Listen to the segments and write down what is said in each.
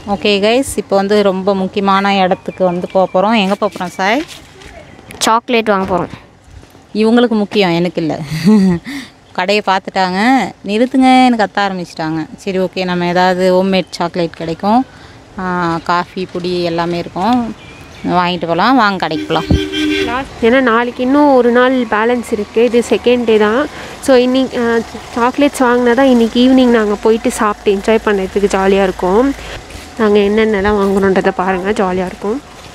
Okay guys இப்போ வந்து ரொம்ப முக்கியமான இடத்துக்கு வந்து போக போகிறோம் எங்கே போக போகிறோம் சாய் சாக்லேட் வாங்க போகிறோம் இவங்களுக்கு முக்கியம் எனக்கு இல்லை கடையை பார்த்துட்டாங்க நிறுத்துங்க எனக்கு கத்த ஆரம்பிச்சிட்டாங்க சரி ஓகே நம்ம ஏதாவது ஹோம்மேட் சாக்லேட் கிடைக்கும் காஃபி பொடி எல்லாமே இருக்கும் வாங்கிட்டு போகலாம் வாங்க கடைக்கு போகலாம் ஏன்னா நாளைக்கு இன்னும் ஒரு நாள் பேலன்ஸ் இருக்குது இது செகண்ட் டே தான் ஸோ இன்னைக்கு சாக்லேட்ஸ் வாங்கினா தான் இன்றைக்கி ஈவினிங் நாங்கள் போயிட்டு சாப்பிட்டு என்ஜாய் பண்ணுறதுக்கு ஜாலியாக இருக்கும் நாங்கள் என்னென்னலாம் வாங்குறோன்றதை பாருங்கள் ஜாலியாக இருக்கும்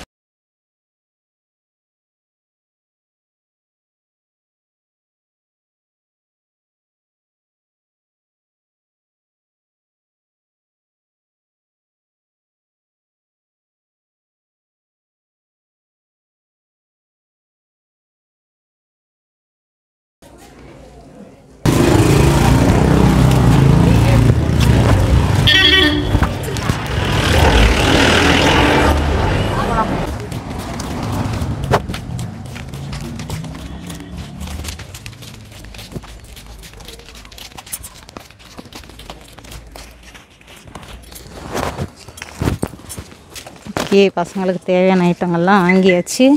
ஓகே பசங்களுக்கு தேவையான ஐட்டங்கள்லாம் வாங்கியாச்சு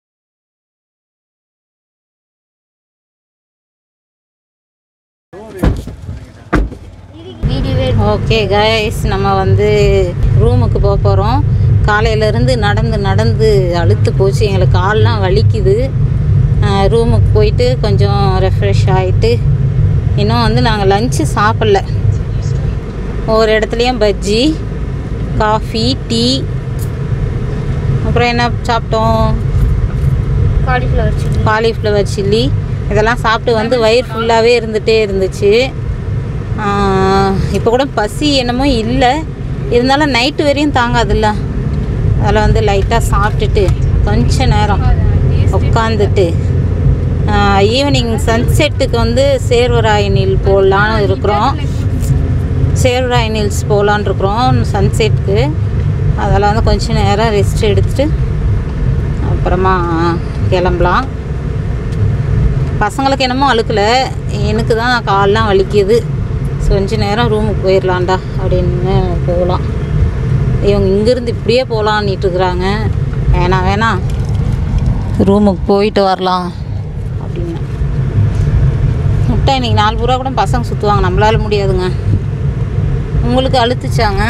ஓகே கைஸ் நம்ம வந்து ரூமுக்கு போக போகிறோம் காலையிலேருந்து நடந்து நடந்து அழுத்து போச்சு எங்களுக்கு கால்லாம் வலிக்குது ரூமுக்கு போயிட்டு கொஞ்சம் ரெஃப்ரெஷ் ஆகிட்டு இன்னும் வந்து நாங்கள் லஞ்சு சாப்பிடல ஒவ்வொரு இடத்துலையும் பஜ்ஜி காஃபி டீ அப்புறம் என்ன சாப்பிட்டோம் காலிஃப்ளவர் சில்லி காலிஃப்ளவர் சில்லி இதெல்லாம் சாப்பிட்டு வந்து வயிறு ஃபுல்லாகவே இருந்துகிட்டே இருந்துச்சு இப்போ கூட பசி என்னமோ இல்லை இருந்தாலும் நைட்டு வரையும் தாங்காதுல்ல அதில் வந்து லைட்டாக சாப்பிட்டுட்டு கொஞ்ச நேரம் உட்காந்துட்டு ஈவினிங் சன்செட்டுக்கு வந்து சேர்வராய் நீல் போடலான்னு இருக்கிறோம் சேர்வராய் நீல்ஸ் போகலான்னு இருக்கிறோம் சன்செட்டுக்கு அதில் வந்து கொஞ்ச நேரம் ரெஸ்ட் எடுத்துட்டு அப்புறமா கிளம்பலாம் பசங்களுக்கு என்னமோ அழுக்கல எனக்கு தான் கால்லாம் வலிக்குது ஸோ கொஞ்ச நேரம் ரூமுக்கு போயிடலாம்டா அப்படின்னு போகலாம் இவங்க இங்கேருந்து இப்படியே போகலான்னுட்டு இருக்கிறாங்க வேணாம் வேணாம் ரூமுக்கு போயிட்டு வரலாம் அப்படின்னு முட்டை இன்னைக்கு நாலு பூரா கூட பசங்க சுற்றுவாங்க நம்மளால முடியாதுங்க உங்களுக்கு அழுத்துச்சாங்க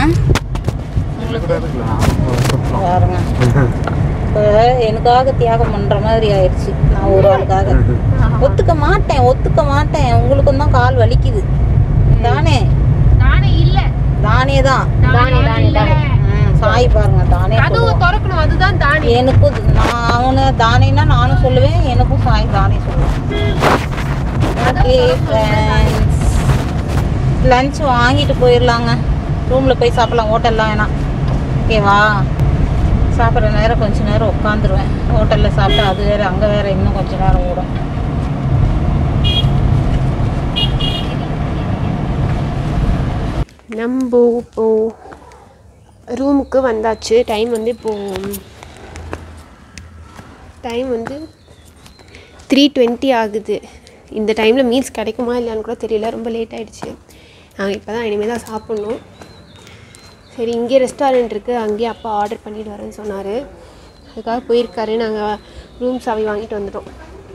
பாருங்க இப்போ எனக்காக தியாகம் பண்ணுற மாதிரி ஆயிடுச்சு நான் ஒரு ஆளுக்காக ஒத்துக்க மாட்டேன் ஒத்துக்க மாட்டேன் உங்களுக்கும் தான் கால் வலிக்குது தானே நானே இல்லை தானே தான் தானே தானே தானே ம், சாய் பாருங்க தானே சொல்லுவான். திறக்கணும் அதுதான் தானே எனக்கும் இது- நான் அவனை தானேன்னா நானும் சொல்லுவேன் எனக்கும் சாய் தானே சொல்லுவேன் ஓகே ஃப்ரெண்ட்ஸ் லஞ்ச் வாங்கிட்டு போயிடலாங்க ரூமில் போய் சாப்பிடலாம் ஹோட்டல்லாம் வேணாம் ஓகேவா சாப்பிட்ற நேரம் கொஞ்ச நேரம் உட்காந்துருவேன் ஹோட்டலில் சாப்பிட்டா அது வேறு அங்கே வேறு இன்னும் கொஞ்ச நேரம் ஓடும் நம்ம இப்போ ரூமுக்கு வந்தாச்சு டைம் வந்து இப்போ டைம் வந்து த்ரீ டுவெண்ட்டி ஆகுது இந்த டைமில் மீல்ஸ் கிடைக்குமா இல்லையான்னு கூட தெரியல ரொம்ப லேட் ஆகிடுச்சு நாங்கள் இப்போ தான் இனிமேல் தான் சாப்பிட்ணும் சரி இங்கே ரெஸ்டாரண்ட் இருக்குது அங்கேயே அப்பா ஆர்டர் பண்ணிட்டு வரேன்னு சொன்னார் அதுக்காக போயிருக்காரு நாங்கள் ரூம் சாவி வாங்கிட்டு வந்துட்டோம்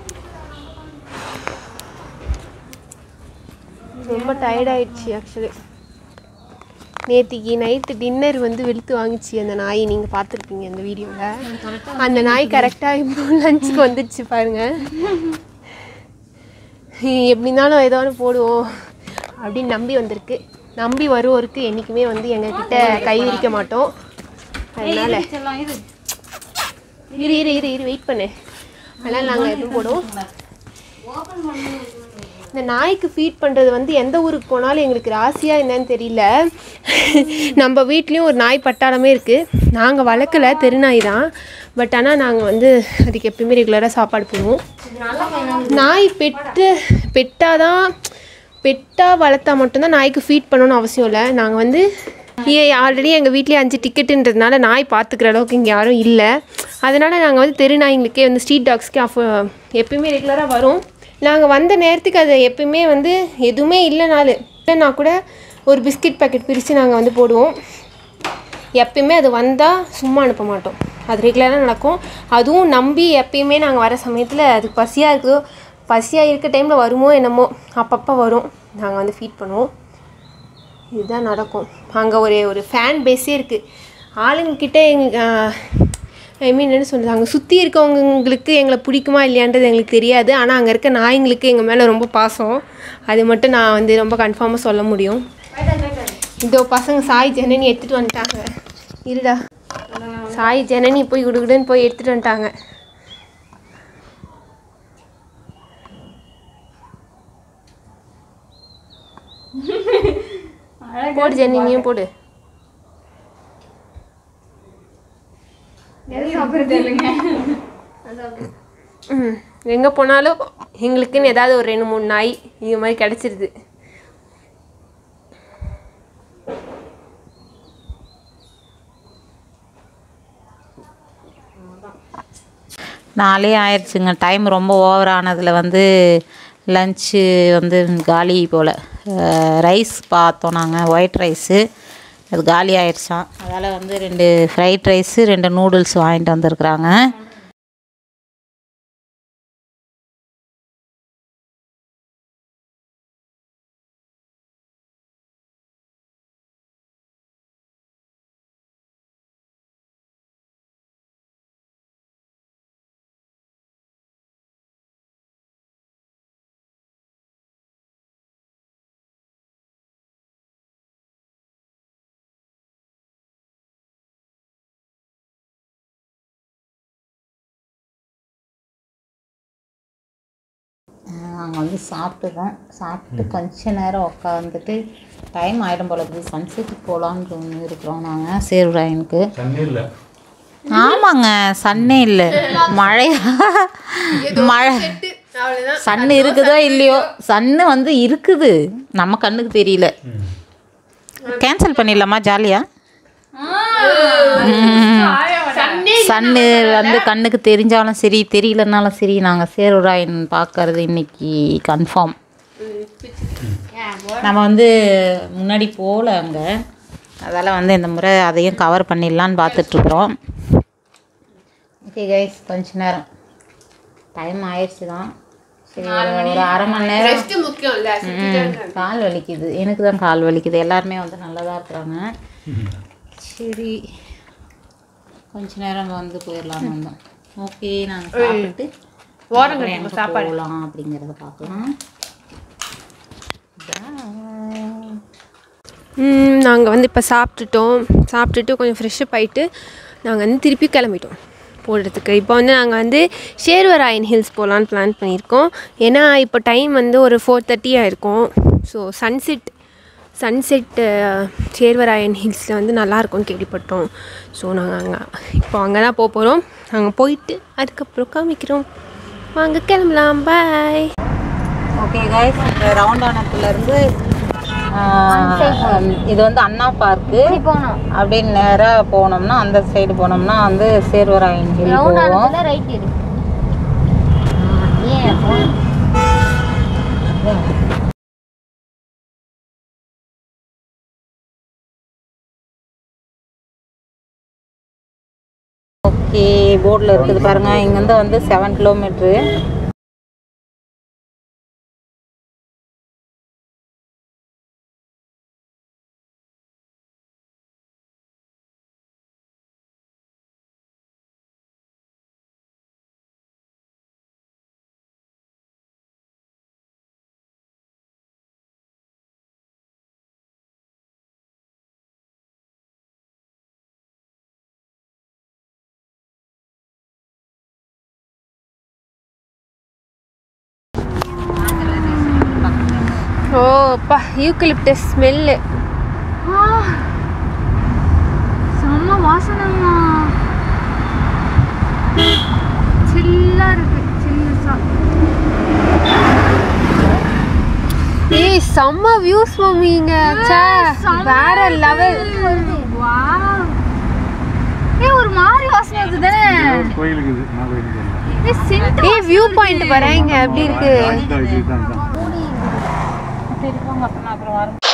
ரொம்ப டயர்டாயிடுச்சு ஆக்சுவலி நேத்திக்கு நைட்டு டின்னர் வந்து வெளுத்து வாங்கிச்சு அந்த நாய் நீங்கள் பார்த்துருப்பீங்க அந்த வீடியோவில் அந்த நாய் கரெக்டாக இப்போ லஞ்சுக்கு வந்துடுச்சு பாருங்க எப்படி இருந்தாலும் ஏதோ ஒன்று போடுவோம் அப்படின்னு நம்பி வந்திருக்கு நம்பி வருவோருக்கு என்றைக்குமே வந்து எங்ககிட்ட கை விரிக்க மாட்டோம் அதனால இரு இரு இரு இரு வெயிட் பண்ணு அதனால் நாங்கள் எதுவும் போடுவோம் இந்த நாய்க்கு ஃபீட் பண்ணுறது வந்து எந்த ஊருக்கு போனாலும் எங்களுக்கு ராசியாக என்னன்னு தெரியல நம்ம வீட்லேயும் ஒரு நாய் பட்டாளமே இருக்குது நாங்கள் வளர்க்கல தெருநாய் தான் பட் ஆனால் நாங்கள் வந்து அதுக்கு எப்பயுமே ரெகுலராக சாப்பாடு போடுவோம் நாய் பெட்டு பெட்டாக தான் பெட்டாக வளர்த்தா மட்டும்தான் நாய்க்கு ஃபீட் பண்ணணும்னு அவசியம் இல்லை நாங்கள் வந்து ஆல்ரெடி எங்கள் வீட்லேயே அஞ்சு டிக்கெட்டுன்றதுனால நாய் பார்த்துக்கிற அளவுக்கு இங்கே யாரும் இல்லை அதனால் நாங்கள் வந்து தெரு நாய்ங்களுக்கே வந்து ஸ்ட்ரீட் டாக்ஸ்க்கே அஃப எப்பயுமே ரெகுலராக வரும் நாங்கள் வந்த நேரத்துக்கு அது எப்பயுமே வந்து எதுவுமே இல்லைனாலும் இல்லைன்னா கூட ஒரு பிஸ்கட் பாக்கெட் பிரித்து நாங்கள் வந்து போடுவோம் எப்பயுமே அது வந்தால் சும்மா அனுப்ப மாட்டோம் அது ரெகுலராக நடக்கும் அதுவும் நம்பி எப்பயுமே நாங்கள் வர சமயத்தில் அதுக்கு பசியாக இருக்குதோ பசியாக இருக்க டைமில் வருமோ என்னமோ அப்பப்போ வரும் நாங்கள் வந்து ஃபீட் பண்ணுவோம் இதுதான் நடக்கும் அங்கே ஒரு ஒரு ஃபேன் பேஸே இருக்குது ஆளுங்கக்கிட்ட எங் ஐ மீன் என்ன சொல்கிறது அங்கே சுற்றி இருக்கவங்களுக்கு எங்களை பிடிக்குமா இல்லையான்றது எங்களுக்கு தெரியாது ஆனால் அங்கே இருக்க நாய்ங்களுக்கு எங்கள் மேலே ரொம்ப பாசம் அது மட்டும் நான் வந்து ரொம்ப கன்ஃபார்மாக சொல்ல முடியும் இதோ பசங்க சாய் ஜனனி எடுத்துகிட்டு வந்துட்டாங்க இருடா சாய் ஜனனி போய் குடுகுடுன்னு போய் எடுத்துகிட்டு வந்துட்டாங்க போடு ஜெனி நீயும் போடு ம் எங்கே போனாலும் எங்களுக்குன்னு ஏதாவது ஒரு ரெண்டு மூணு நாய் இது மாதிரி கிடச்சிருது நாளே ஆயிடுச்சுங்க டைம் ரொம்ப ஓவர் ஆனதில் வந்து லஞ்சு வந்து காலி போல் ரைஸ் பார்த்தோம் நாங்கள் ஒயிட் ரைஸு அது காலி ஆயிடுச்சான் அதால் வந்து ரெண்டு ஃப்ரைட் ரைஸு ரெண்டு நூடுல்ஸ் வாங்கிட்டு வந்திருக்குறாங்க நாங்கள் வந்து சாப்பிட்டுதான் சாப்பிட்டு கொஞ்ச நேரம் உட்காந்துட்டு டைம் ஆகிடும் போல இருக்குது சன்செட்டுக்கு போகலான்னு இருக்கிறோம் நாங்கள் சேர்வராயனுக்கு தண்ணி இல்லை ஆமாங்க சன்னே இல்லை மழை மழை சன்னு இருக்குதோ இல்லையோ சன்னு வந்து இருக்குது நம்ம கண்ணுக்கு தெரியல கேன்சல் பண்ணிடலாமா ஜாலியா சன்னு வந்து கண்ணுக்கு தெரிஞ்சாலும் சரி தெரியலனாலும் சரி நாங்கள் சேருராயன் பார்க்கறது இன்னைக்கு கன்ஃபார்ம் நம்ம வந்து முன்னாடி போகல அங்கே அதால் வந்து இந்த முறை அதையும் கவர் பண்ணிடலான்னு பார்த்துட்ருக்குறோம் ஓகே கைஸ் கொஞ்ச நேரம் டைம் ஆயிடுச்சு தான் சரி ஒரு ஒரு அரை மணி நேரம் ரெஸ்ட் முக்கியம் இல்லை ம், கால் வலிக்குது எனக்கு தான் கால் வலிக்குது எல்லாருமே வந்து நல்லா தான் இருக்கிறாங்க சரி கொஞ்ச நேரம் வந்து போயிடலாம்னு வந்தோம் ஓகே நாங்கள் சாப்பிட்டு அப்புறம் எங்க போகலாம் அப்படிங்கிறத பார்க்கலாம் நாங்கள் வந்து இப்போ சாப்பிட்டுட்டோம் சாப்பிட்டுட்டு கொஞ்சம் ஃப்ரெஷ்ஷப் ஆகிட்டு நாங்கள் வந்து திருப்பி கிளம்பிட்டோம் போடுறதுக்கு இப்போ வந்து நாங்கள் வந்து ஷேர்வராயன் ஹில்ஸ் போகலான்னு பிளான் பண்ணியிருக்கோம் ஏன்னா இப்போ டைம் வந்து ஒரு ஃபோர் தேர்ட்டி ஆயிருக்கும் ஸோ சன்செட் சன்செட் சேர்வராயன் ஹில்ஸில் வந்து நல்லா இருக்கும்னு கேள்விப்பட்டோம் ஸோ நாங்கள் அங்கே இப்போ அங்கே தான் போக போகிறோம் நாங்கள் போயிட்டு அதுக்கப்புறம் காமிக்கிறோம் வாங்க கிளம்பலாம் பாய் ஓகே கைஸ் இந்த ரவுண்டானத்துலேருந்து இது வந்து அண்ணா பார்க்கு போனோம் அப்படியே நேராக போனோம்னா அந்த சைடு போனோம்னா வந்து சேர்வராயன் ஹில் ரவுண்ட் போவோம் ஆனதுல ரைட் இரு ஏன் போன ஓகே போர்டில் இருக்குது பாருங்க இங்கேருந்து வந்து செவன் கிலோமீட்ரு ஓ அப்பா யூக்கலிப்டஸ் ஸ்மெல்லு செம்ம வாசனைமா சில்லா இருக்கு சில்லுசா ஏய் செம்ம வியூஸ் மம்மிங்க ச்சே வேற லெவல் வாவ் ஏய் ஒரு மாதிரி வாசனை வருது தானே கோயிலுக்கு இது நான் கோயிலுக்கு இல்லை ஏய் சென்ட் ஏய் வியூ பாயிண்ட் வரேன் இங்க எப்படி இருக்கு இதுதான் இதுதான் சரி போங்க அப்புறம் நான் அப்புறம் வரேன்